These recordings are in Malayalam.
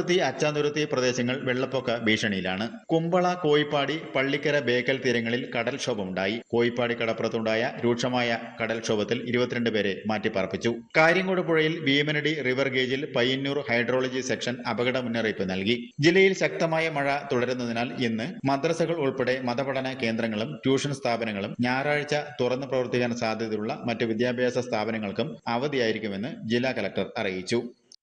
കടുത്തുരുത്തി അച്ചാന്തുരുത്തി പ്രദേശങ്ങൾ വെള്ളപ്പൊക്ക ഭീഷണിയിലാണ് കുമ്പള കോയിപ്പാടി പള്ളിക്കര ബേക്കൽ തീരങ്ങളിൽ കടൽക്ഷോഭമുണ്ടായി കോയിപ്പാടി കടപ്പുറത്തുണ്ടായ രൂക്ഷമായ കടൽക്ഷോഭത്തിൽ ഇരുപത്തിരണ്ട് പേരെ മാറ്റിപ്പാർപ്പിച്ചു കാര്യങ്കോട് പുഴയിൽ ഭീമനടി റിവർ ഗേജിൽ പയ്യന്നൂർ ഹൈഡ്രോളജി സെക്ഷൻ അപകട മുന്നറിയിപ്പ് നൽകി ജില്ലയിൽ ശക്തമായ മഴ തുടരുന്നതിനാൽ ഇന്ന് മദ്രസകൾ ഉൾപ്പെടെ മതപഠന കേന്ദ്രങ്ങളും ട്യൂഷൻ സ്ഥാപനങ്ങളും ഞായറാഴ്ച തുറന്നു പ്രവർത്തിക്കാൻ സാധ്യതയുള്ള മറ്റ് വിദ്യാഭ്യാസ സ്ഥാപനങ്ങൾക്കും അവധിയായിരിക്കുമെന്ന് ജില്ലാ കലക്ടർ അറിയിച്ചു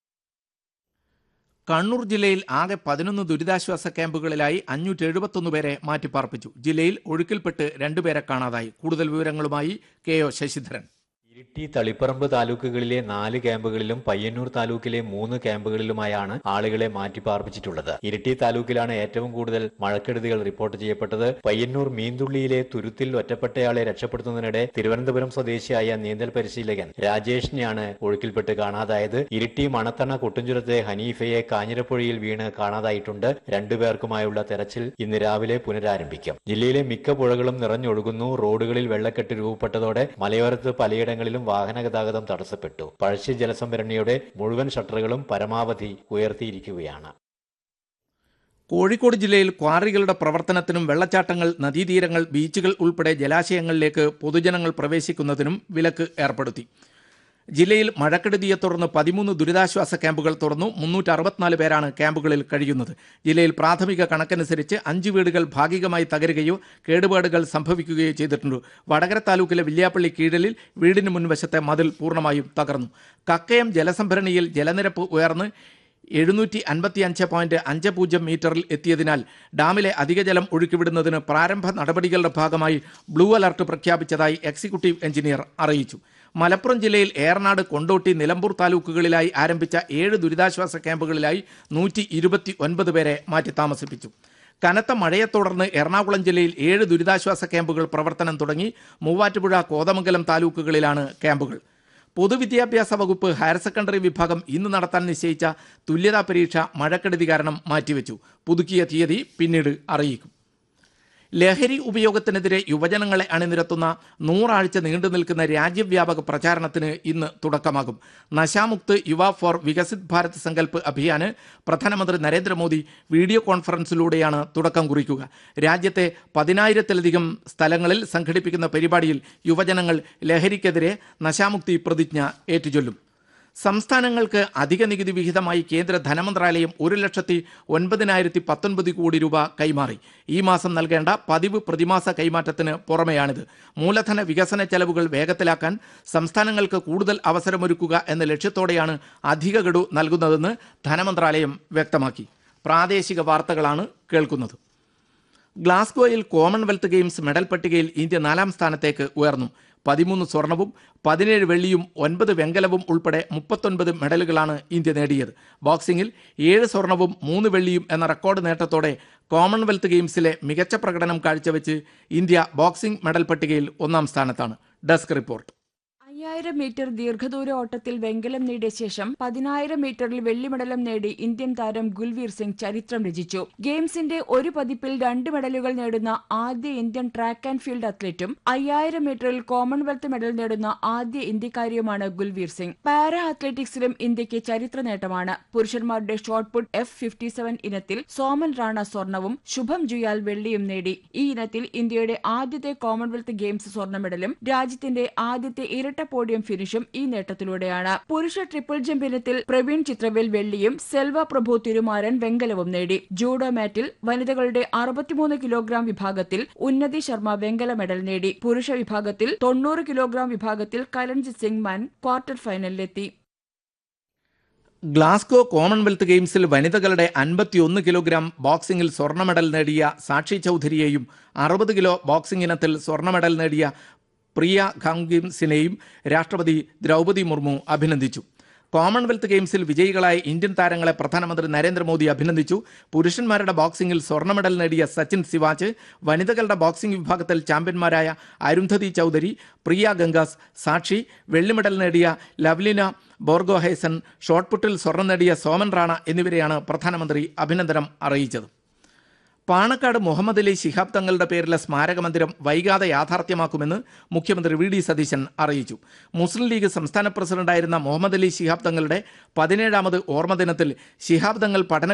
കണ്ണൂർ ജില്ലയിൽ ആകെ പതിനൊന്ന് ദുരിതാശ്വാസ ക്യാമ്പുകളിലായി അഞ്ഞൂറ്റി എഴുപത്തൊന്ന് പേരെ മാറ്റിപ്പാർപ്പിച്ചു ജില്ലയിൽ ഒഴുക്കിൽപ്പെട്ട് രണ്ടുപേരെ കാണാതായി കൂടുതൽ വിവരങ്ങളുമായി കെ ഒ ശശിധരൻ ഇരിട്ടി തളിപ്പറമ്പ് താലൂക്കുകളിലെ നാല് ക്യാമ്പുകളിലും പയ്യന്നൂർ താലൂക്കിലെ മൂന്ന് ക്യാമ്പുകളിലുമായാണ് ആളുകളെ മാറ്റിപ്പാർപ്പിച്ചിട്ടുള്ളത് ഇരിട്ടി താലൂക്കിലാണ് ഏറ്റവും കൂടുതൽ മഴക്കെടുതികൾ റിപ്പോർട്ട് ചെയ്യപ്പെട്ടത് പയ്യന്നൂർ മീന്തുള്ളിയിലെ തുരുത്തിൽ ഒറ്റപ്പെട്ടയാളെ രക്ഷപ്പെടുത്തുന്നതിനിടെ തിരുവനന്തപുരം സ്വദേശിയായ നീന്തൽ പരിശീലകൻ രാജേഷിനെയാണ് ഒഴുക്കിൽപ്പെട്ട് കാണാതായത് ഇരിട്ടി മണത്തണ കുട്ടുംചുരത്തെ ഹനീഫയെ കാഞ്ഞിരപ്പുഴയിൽ വീണ് കാണാതായിട്ടുണ്ട് രണ്ടുപേർക്കുമായുള്ള തെരച്ചിൽ ഇന്ന് രാവിലെ പുനരാരംഭിക്കും ജില്ലയിലെ മിക്ക പുഴകളും നിറഞ്ഞൊഴുകുന്നു റോഡുകളിൽ വെള്ളക്കെട്ട് രൂപപ്പെട്ടതോടെ മലയോരത്ത് പലയിടങ്ങളിലും വാഹന ഗതാഗതം തടസ്സപ്പെട്ടു പഴശ്ശി ജലസംഭരണിയുടെ മുഴുവൻ ഷട്ടറുകളും പരമാവധി ഉയർത്തിയിരിക്കുകയാണ് കോഴിക്കോട് ജില്ലയിൽ ക്വാറികളുടെ പ്രവർത്തനത്തിനും വെള്ളച്ചാട്ടങ്ങൾ നദീതീരങ്ങൾ ബീച്ചുകൾ ഉൾപ്പെടെ ജലാശയങ്ങളിലേക്ക് പൊതുജനങ്ങൾ പ്രവേശിക്കുന്നതിനും വിലക്ക് ഏർപ്പെടുത്തി ജില്ലയിൽ മഴക്കെടുതിയെ തുടർന്ന് പതിമൂന്ന് ദുരിതാശ്വാസ ക്യാമ്പുകൾ തുറന്നു മുന്നൂറ്റി അറുപത്തിനാല് പേരാണ് ക്യാമ്പുകളിൽ കഴിയുന്നത് ജില്ലയിൽ പ്രാഥമിക കണക്കനുസരിച്ച് അഞ്ച് വീടുകൾ ഭാഗികമായി തകരുകയോ കേടുപാടുകൾ സംഭവിക്കുകയോ ചെയ്തിട്ടുണ്ട് വടകര താലൂക്കിലെ വില്യാപ്പള്ളി കീഴലിൽ വീടിന് മുൻവശത്തെ മതിൽ പൂർണ്ണമായും തകർന്നു കക്കയം ജലസംഭരണിയിൽ ജലനിരപ്പ് ഉയർന്ന് എഴുന്നൂറ്റി അൻപത്തി അഞ്ച് പോയിന്റ് അഞ്ച് പൂജ്യം മീറ്ററിൽ എത്തിയതിനാൽ ഡാമിലെ അധിക ജലം ഒഴുക്കിവിടുന്നതിന് പ്രാരംഭ നടപടികളുടെ ഭാഗമായി ബ്ലൂ അലർട്ട് പ്രഖ്യാപിച്ചതായി എക്സിക്യൂട്ടീവ് എഞ്ചിനീയർ അറിയിച്ചു മലപ്പുറം ജില്ലയിൽ ഏറനാട് കൊണ്ടോട്ടി നിലമ്പൂർ താലൂക്കുകളിലായി ആരംഭിച്ച ഏഴ് ദുരിതാശ്വാസ ക്യാമ്പുകളിലായി നൂറ്റി ഇരുപത്തി ഒൻപത് പേരെ മാറ്റി താമസിപ്പിച്ചു കനത്ത മഴയെ തുടർന്ന് എറണാകുളം ജില്ലയിൽ ഏഴ് ദുരിതാശ്വാസ ക്യാമ്പുകൾ പ്രവർത്തനം തുടങ്ങി മൂവാറ്റുപുഴ കോതമംഗലം താലൂക്കുകളിലാണ് ക്യാമ്പുകൾ പൊതുവിദ്യാഭ്യാസ വകുപ്പ് ഹയർ സെക്കൻഡറി വിഭാഗം ഇന്ന് നടത്താൻ നിശ്ചയിച്ച തുല്യതാ പരീക്ഷ മഴക്കെടുതി കാരണം മാറ്റിവെച്ചു പുതുക്കിയ തീയതി പിന്നീട് അറിയിക്കും ലഹരി ഉപയോഗത്തിനെതിരെ യുവജനങ്ങളെ അണിനിരത്തുന്ന നൂറാഴ്ച നീണ്ടു നിൽക്കുന്ന രാജ്യവ്യാപക പ്രചാരണത്തിന് ഇന്ന് തുടക്കമാകും നശാമുക്ത് യുവ ഫോർ വികസിത് ഭാരത് സങ്കല്പ് അഭിയാന് പ്രധാനമന്ത്രി നരേന്ദ്രമോദി വീഡിയോ കോൺഫറൻസിലൂടെയാണ് തുടക്കം കുറിക്കുക രാജ്യത്തെ പതിനായിരത്തിലധികം സ്ഥലങ്ങളിൽ സംഘടിപ്പിക്കുന്ന പരിപാടിയിൽ യുവജനങ്ങൾ ലഹരിക്കെതിരെ നശാമുക്തി പ്രതിജ്ഞ ഏറ്റുചൊല്ലും സംസ്ഥാനങ്ങൾക്ക് അധിക നികുതി വിഹിതമായി കേന്ദ്ര ധനമന്ത്രാലയം ഒരു ലക്ഷത്തി ഒൻപതിനായിരത്തി പത്തൊൻപത് കോടി രൂപ കൈമാറി ഈ മാസം നൽകേണ്ട പതിവ് പ്രതിമാസ കൈമാറ്റത്തിന് പുറമെയാണിത് മൂലധന വികസന ചെലവുകൾ വേഗത്തിലാക്കാൻ സംസ്ഥാനങ്ങൾക്ക് കൂടുതൽ അവസരമൊരുക്കുക എന്ന ലക്ഷ്യത്തോടെയാണ് അധിക ഗഡു നൽകുന്നതെന്ന് ധനമന്ത്രാലയം വ്യക്തമാക്കി പ്രാദേശിക വാർത്തകളാണ് കേൾക്കുന്നത് ഗ്ലാസ്ഗോയിൽ കോമൺവെൽത്ത് ഗെയിംസ് മെഡൽ പട്ടികയിൽ ഇന്ത്യ നാലാം സ്ഥാനത്തേക്ക് ഉയർന്നു പതിമൂന്ന് സ്വർണവും പതിനേഴ് വെള്ളിയും ഒൻപത് വെങ്കലവും ഉൾപ്പെടെ മുപ്പത്തൊൻപത് മെഡലുകളാണ് ഇന്ത്യ നേടിയത് ബോക്സിംഗിൽ ഏഴ് സ്വർണവും മൂന്ന് വെള്ളിയും എന്ന റെക്കോർഡ് നേട്ടത്തോടെ കോമൺവെൽത്ത് ഗെയിംസിലെ മികച്ച പ്രകടനം കാഴ്ചവെച്ച് ഇന്ത്യ ബോക്സിംഗ് മെഡൽ പട്ടികയിൽ ഒന്നാം സ്ഥാനത്താണ് ഡെസ്ക് റിപ്പോർട്ട് അയ്യായിരം മീറ്റർ ദീർഘദൂര ഓട്ടത്തിൽ വെങ്കലം നേടിയ ശേഷം പതിനായിരം മീറ്ററിൽ വെള്ളി മെഡലും നേടി ഇന്ത്യൻ താരം ഗുൽവീർ സിംഗ് ചരിത്രം രചിച്ചു ഗെയിംസിന്റെ ഒരു പതിപ്പിൽ രണ്ട് മെഡലുകൾ നേടുന്ന ആദ്യ ഇന്ത്യൻ ട്രാക്ക് ആൻഡ് ഫീൽഡ് അത്ലറ്റും അയ്യായിരം മീറ്ററിൽ കോമൺവെൽത്ത് മെഡൽ നേടുന്ന ആദ്യ ഇന്ത്യക്കാരിയുമാണ് ഗുൽവീർ സിംഗ് പാരാ അത്ലറ്റിക്സിലും ഇന്ത്യക്ക് ചരിത്ര നേട്ടമാണ് പുരുഷന്മാരുടെ shot put F fifty seven ഇനത്തിൽ സോമൻ റാണ സ്വർണവും ശുഭം ജുയാൽ വെള്ളിയും നേടി ഈ ഇനത്തിൽ ഇന്ത്യയുടെ ആദ്യത്തെ കോമൺവെൽത്ത് ഗെയിംസ് സ്വർണ്ണ മെഡലും രാജ്യത്തിന്റെ ആദ്യത്തെ ഇരട്ട പോഡിയം ഫിനിഷും ഈ നേട്ടത്തിലൂടെയാണ് പുരുഷ ട്രിപ്പിൾ ജമ്പ് ഇനത്തിൽ പ്രവീൺ ചിത്രവേൽ വെള്ളിയും സെൽവ പ്രഭു തിരുമാരൻ വെങ്കലവും നേടി ജൂഡോ മാറ്റിൽ വനിതകളുടെ അറുപത്തിമൂന്ന് കിലോഗ്രാം വിഭാഗത്തിൽ ഉന്നതി ശർമ്മ വെങ്കല മെഡൽ നേടി പുരുഷ വിഭാഗത്തിൽ തൊണ്ണൂറ് കിലോഗ്രാം വിഭാഗത്തിൽ കരൺജിത് സിംഗ് മാൻ ക്വാർട്ടർ ഫൈനലിലെത്തി ഗ്ലാസ്ഗോ കോമൺവെൽത്ത് ഗെയിംസിൽ വനിതകളുടെ അൻപത്തിയൊന്ന് കിലോഗ്രാം ബോക്സിംഗിൽ സ്വർണ്ണ മെഡൽ നേടിയ സാക്ഷി ചൗധരിയെയും അറുപത് കിലോ ബോക്സിംഗ് ഇനത്തിൽ സ്വർണ്ണ മെഡൽ നേടിയ പ്രിയ ഖാംഗിംസിനെയും രാഷ്ട്രപതി ദ്രൗപദി മുർമു അഭിനന്ദിച്ചു കോമൺവെൽത്ത് ഗെയിംസിൽ വിജയികളായ ഇന്ത്യൻ താരങ്ങളെ പ്രധാനമന്ത്രി നരേന്ദ്രമോദി അഭിനന്ദിച്ചു പുരുഷന്മാരുടെ ബോക്സിംഗിൽ സ്വർണ്ണ മെഡൽ നേടിയ സച്ചിൻ സിവാച്ച് വനിതകളുടെ ബോക്സിംഗ് വിഭാഗത്തിൽ ചാമ്പ്യന്മാരായ അരുന്ധതി ചൗധരി പ്രിയ ഗംഗാസ് സാക്ഷി വെള്ളി മെഡൽ നേടിയ ലവ്ലിന ബോർഗോഹൈസൺ ഷോട്ട്പുട്ടിൽ സ്വർണം നേടിയ സോമൻ റാണ എന്നിവരെയാണ് പ്രധാനമന്ത്രി അഭിനന്ദനം അറിയിച്ചത് പാണക്കാട് മുഹമ്മദ് അലി ശിഹാബ് തങ്ങളുടെ പേരിലെ സ്മാരക മന്ദിരം വൈകാതെ യാഥാർത്ഥ്യമാക്കുമെന്ന് മുഖ്യമന്ത്രി വി ഡി സതീശൻ അറിയിച്ചു മുസ്ലിം ലീഗ് സംസ്ഥാന പ്രസിഡന്റായിരുന്ന മുഹമ്മദ് അലി ശിഹാബ് തങ്ങളുടെ പതിനേഴാമത് ഓർമ്മദിനത്തിൽ ശിഹാബ് തങ്ങൾ പഠന